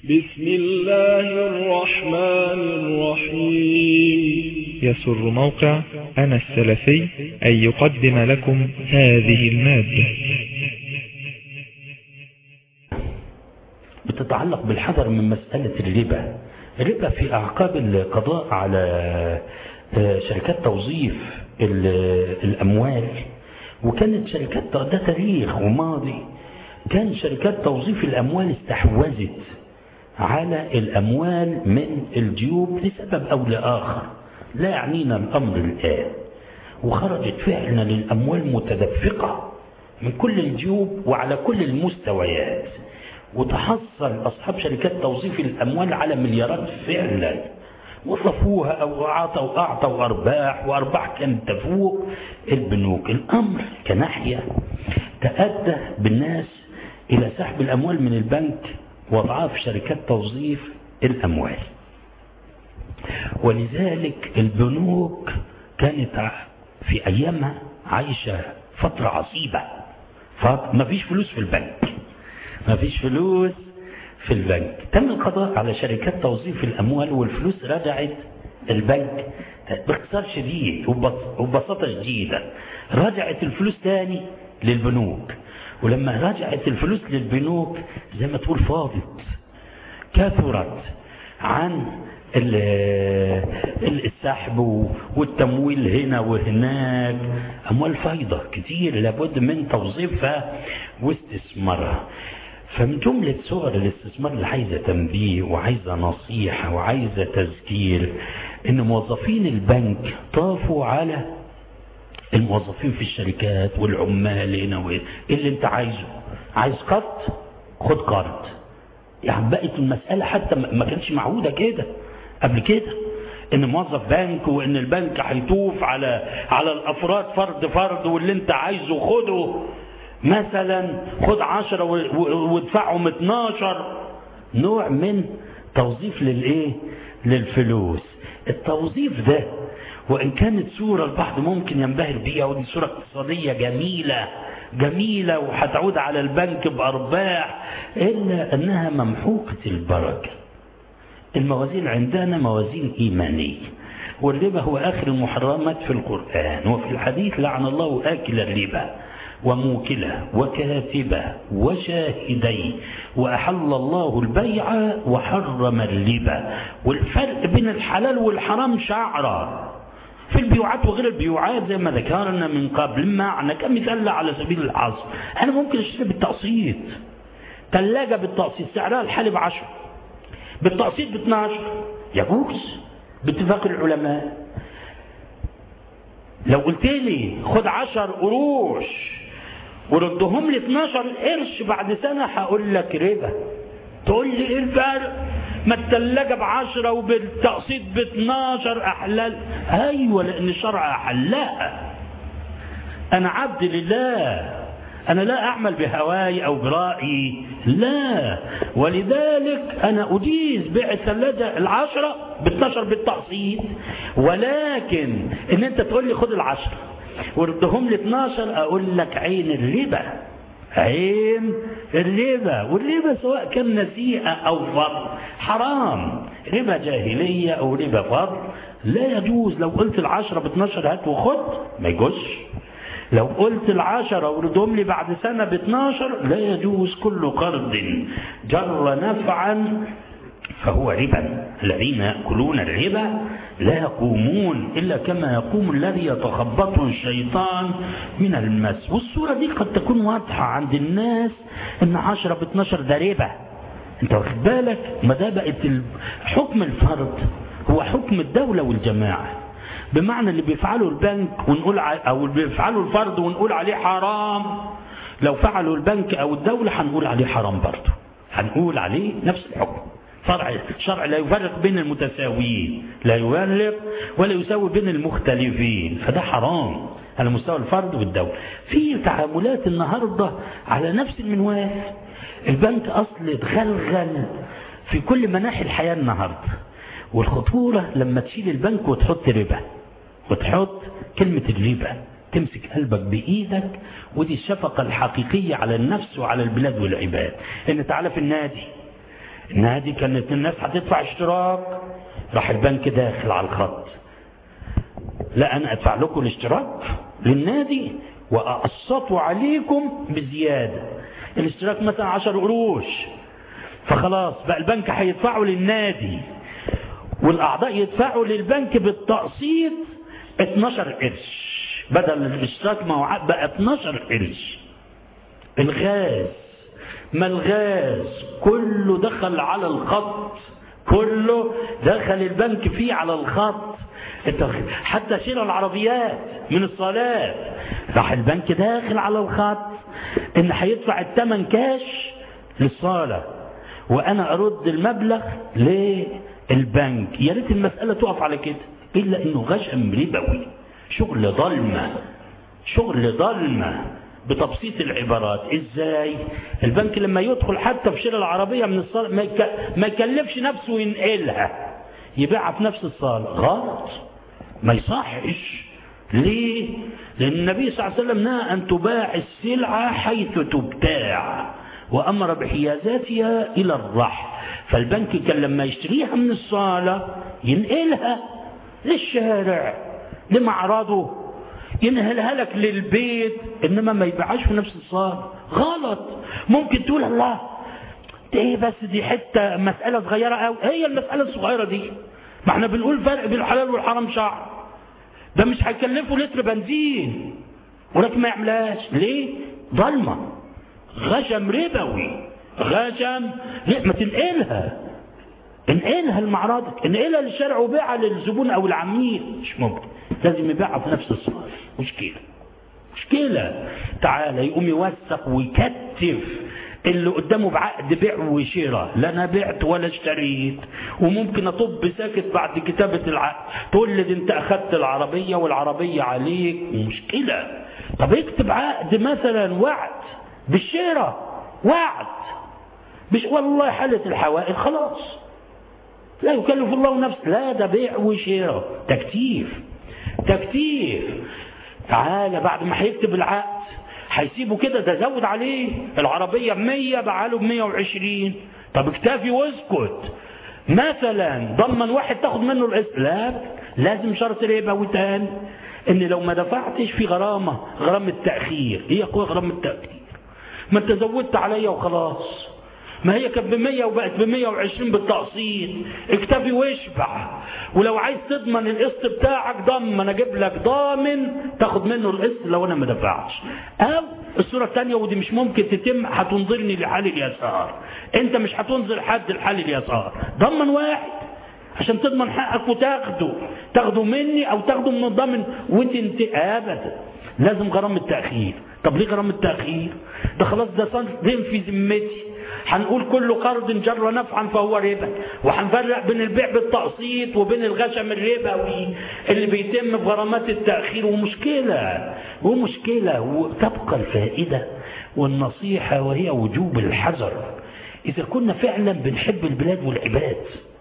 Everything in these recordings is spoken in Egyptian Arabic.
بسم الله الرحمن الرحيم يسر موقع أنا السلفي أن يقدم لكم هذه المادة بتتعلق بالحذر من مسألة الربا الربا في أعقاب القضاء على شركات توظيف الأموال وكانت شركات ده تاريخ وماضي كان شركات توظيف الأموال استحوذت على الأموال من الجيوب لسبب أو لآخر لا يعنينا الأمر الآن وخرجت فعلا الأموال متدفقة من كل الجيوب وعلى كل المستويات وتحصل أصحاب شركات توظيف الأموال على مليارات فعلا وصفوها أو أعطوا أعطوا أرباح وأرباح كانت تفوق البنوك الأمر كناحية تأدى بالناس إلى سحب الأموال من البنك وضعها في شركات توظيف الأموال ولذلك البنوك كانت في أيامها عايشة فترة عصيبة ما فيش فلوس في البنك ما فيش فلوس في البنك تم القضاء على شركات توظيف الأموال والفلوس رجعت البنك باختصار شديد وببساطة شديدة رجعت الفلوس تاني للبنوك ولما رجعت الفلوس للبنوك زي ما تقول فاضت كثرت عن السحب والتمويل هنا وهناك أموال فايضة كتير لابد من توظيفها واستثمارها فمن جملة صور الاستثمار اللي عايزة تنبيه وعايزة نصيحة وعايزة تذكير ان موظفين البنك طافوا على الموظفين في الشركات والعمال هنا ايه اللي انت عايزه عايز قرض خد قرض يعني بقت المسألة حتى ما كانش معهودة كده قبل كده ان موظف بنك وان البنك هيطوف على على الافراد فرد فرد واللي انت عايزه خده مثلا خد عشرة وادفعهم 12 نوع من توظيف للايه للفلوس التوظيف ده وان كانت صورة البعض ممكن ينبهر بيها ودي صورة اقتصادية جميلة جميلة وهتعود على البنك بأرباح إلا أنها ممحوقة البركة الموازين عندنا موازين إيمانية والربا هو آخر المحرمات في القرآن وفي الحديث لعن الله آكل الربا وموكله وكاتبه وشاهديه وأحل الله البيع وحرم الربا والفرق بين الحلال والحرام شعرة في البيوعات وغير البيوعات زي ما ذكرنا من قبل معنى كمثال على سبيل الحصر أنا ممكن أشتري بالتقسيط ثلاجة بالتقسيط سعرها الحالي ب 10 بالتقسيط ب 12 يجوز باتفاق العلماء لو قلت لي خد 10 قروش وردهم لي 12 قرش بعد سنة هقول لك ربا تقول لي ايه الفرق ما الثلاجة بعشرة وبالتقسيط ب 12 أحلال أيوة لأن الشرع أحلها أنا عبد لله أنا لا أعمل بهواي أو برأيي لا ولذلك أنا أجيز بيع الثلاجة العشرة ب 12 بالتقسيط ولكن إن أنت تقول لي خد العشرة وردهم لي 12 أقول لك عين الربا عين الربا والربا سواء كان نسيئة أو فضل حرام ربا جاهلية أو ربا فضل لا يجوز لو قلت العشرة ب 12 هات وخد ما يجوزش لو قلت العشرة وردهم لي بعد سنة ب 12 لا يجوز كل قرض جر نفعا فهو ربا الذين يأكلون الربا لا يقومون إلا كما يقوم الذي يتخبطه الشيطان من المس والصورة دي قد تكون واضحة عند الناس إن 10 ب 12 ده ربا أنت واخد بالك ما ده بقت حكم الفرد هو حكم الدولة والجماعة بمعنى اللي بيفعله البنك ونقول أو اللي بيفعله الفرد ونقول عليه حرام لو فعله البنك أو الدولة هنقول عليه حرام برضه هنقول عليه نفس الحكم فرع الشرع لا يفرق بين المتساويين لا يفرق ولا يساوي بين المختلفين فده حرام على مستوى الفرد والدولة في تعاملات النهاردة على نفس المنوال البنك أصل اتغلغل في كل مناحي الحياة النهاردة والخطورة لما تشيل البنك وتحط ربا وتحط كلمة الربا تمسك قلبك بإيدك ودي الشفقة الحقيقية على النفس وعلى البلاد والعباد إن تعالى في النادي النادي كانت الناس هتدفع اشتراك راح البنك داخل على الخط لا انا ادفع لكم الاشتراك للنادي واقسطوا عليكم بزياده الاشتراك مثلا 10 قروش فخلاص بقى البنك هيدفعوا للنادي والاعضاء يدفعوا للبنك بالتقسيط 12 قرش بدل الاشتراك ما هو بقى 12 قرش الغاز ما الغاز كله دخل على الخط كله دخل البنك فيه على الخط حتى شراء العربيات من الصالات راح البنك داخل على الخط ان هيدفع الثمن كاش للصاله وانا ارد المبلغ للبنك يا ريت المساله تقف على كده الا انه غشم ربوي شغل ظلمه شغل ظلمه بتبسيط العبارات ازاي البنك لما يدخل حتى في شراء العربيه من الصاله ما, يك... ما يكلفش نفسه ينقلها يبيعها في نفس الصاله غلط ما يصحش ليه لان النبي صلى الله عليه وسلم نهى ان تباع السلعه حيث تبتاع وامر بحيازاتها الى الرحل فالبنك كان لما يشتريها من الصاله ينقلها للشارع لمعرضه ينهلها لك للبيت انما ما يبيعهاش في نفس الصاله غلط ممكن تقول الله ده ايه بس دي حته مساله صغيره قوي هي المساله الصغيره دي ما احنا بنقول فرق بين الحلال والحرام شعر ده مش هيكلفه لتر بنزين ولكن ما يعملهاش ليه ظلمه غشم ربوي غشم ليه ما تنقلها انقلها لمعرضك انقلها للشارع وبيعها للزبون او العميل مش ممكن لازم يبيعها في نفس الصف مشكله مشكله تعالى يقوم يوثق ويكتف اللي قدامه بعقد بيع وشراء لا انا بعت ولا اشتريت وممكن اطب ساكت بعد كتابه العقد تقول لي انت اخذت العربيه والعربيه عليك مشكله طب اكتب عقد مثلا وعد بالشراء وعد مش والله حاله الحوائج خلاص لا يكلف الله نفسه لا ده بيع وشراء تكتيف تكتيف تعالى بعد ما هيكتب العقد هيسيبه كده ده زود عليه العربية بمية بعاله بمية وعشرين طب اكتفي واسكت مثلا ضمن واحد تاخد منه الاسم لا لازم شرط ربوي تاني ان لو ما دفعتش في غرامة غرامة التأخير هي قوة غرامة التأخير ما انت زودت عليا وخلاص ما هي كانت ب 100 وبقت ب 120 بالتقسيط اكتفي واشبع ولو عايز تضمن القسط بتاعك ضمن اجيب لك ضامن تاخد منه القسط لو انا ما دفعتش او الصوره الثانيه ودي مش ممكن تتم هتنظرني لحال اليسار انت مش هتنظر حد لحال اليسار ضمن واحد عشان تضمن حقك وتاخده تاخده مني او تاخده من الضامن وتنت ابدا لازم غرامه تاخير طب ليه غرامه تاخير ده خلاص ده صنف في ذمتي هنقول كل قرض جر نفعا فهو ربا وهنفرق بين البيع بالتقسيط وبين الغشم الربوي اللي بيتم بغرامات التأخير ومشكلة ومشكلة وتبقى الفائدة والنصيحة وهي وجوب الحذر إذا كنا فعلا بنحب البلاد والعباد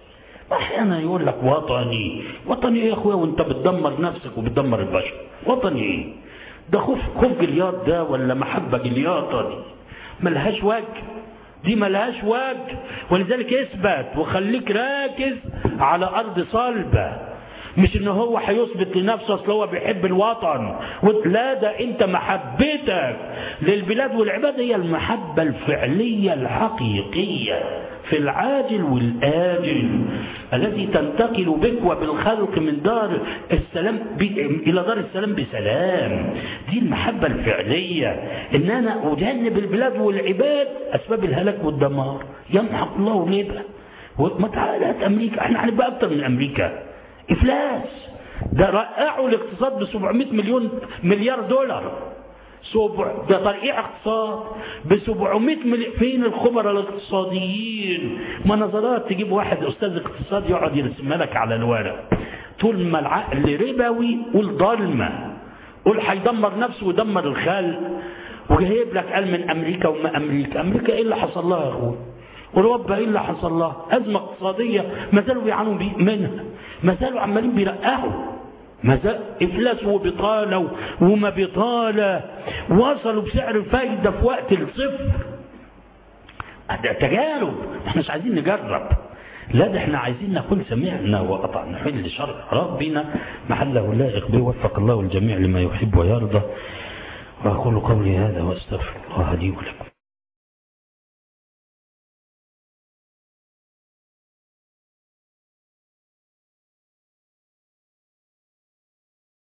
أحيانا يقول لك وطني وطني إيه يا أخويا وأنت بتدمر نفسك وبتدمر البشر وطني إيه ده خوف خوف جلياط ده ولا محبة جلياطة دي ملهاش وجه دي ملهاش وجه ولذلك اثبت وخليك راكز على ارض صلبه مش ان هو هيثبت لنفسه اصل هو بيحب الوطن لا ده انت محبتك للبلاد والعباد هي المحبه الفعليه الحقيقيه في العاجل والآجل التي تنتقل بك وبالخلق من دار السلام إلى دار السلام بسلام دي المحبة الفعلية إن أنا أجنب البلاد والعباد أسباب الهلاك والدمار يمحق الله ليه ما تعالت أمريكا احنا هنبقى أكتر من أمريكا إفلاس ده رقعوا الاقتصاد ب 700 مليون مليار دولار سبع ده ترقيع اقتصاد ب 700 مليون فين الخبراء الاقتصاديين مناظرات تجيب واحد استاذ اقتصاد يقعد يرسمها لك على الورق طول ما العقل ربوي قول ضلمه قول هيدمر نفسه ويدمر الخلق وجايب لك قال من امريكا وما امريكا امريكا ايه اللي حصل لها يا اخويا اوروبا ايه اللي حصل لها ازمه اقتصاديه ما زالوا بيعانوا منها ما زالوا عمالين بيرقعوا ما زال افلاس وبطاله وما بطاله وصلوا بسعر الفايده في وقت الصفر ده تجارب احنا مش عايزين نجرب لا ده احنا عايزين نكون سمعنا وأطعنا نحل شرع ربنا محله لائق به وفق الله الجميع لما يحب ويرضى وأقول قولي هذا وأستغفر الله لي ولكم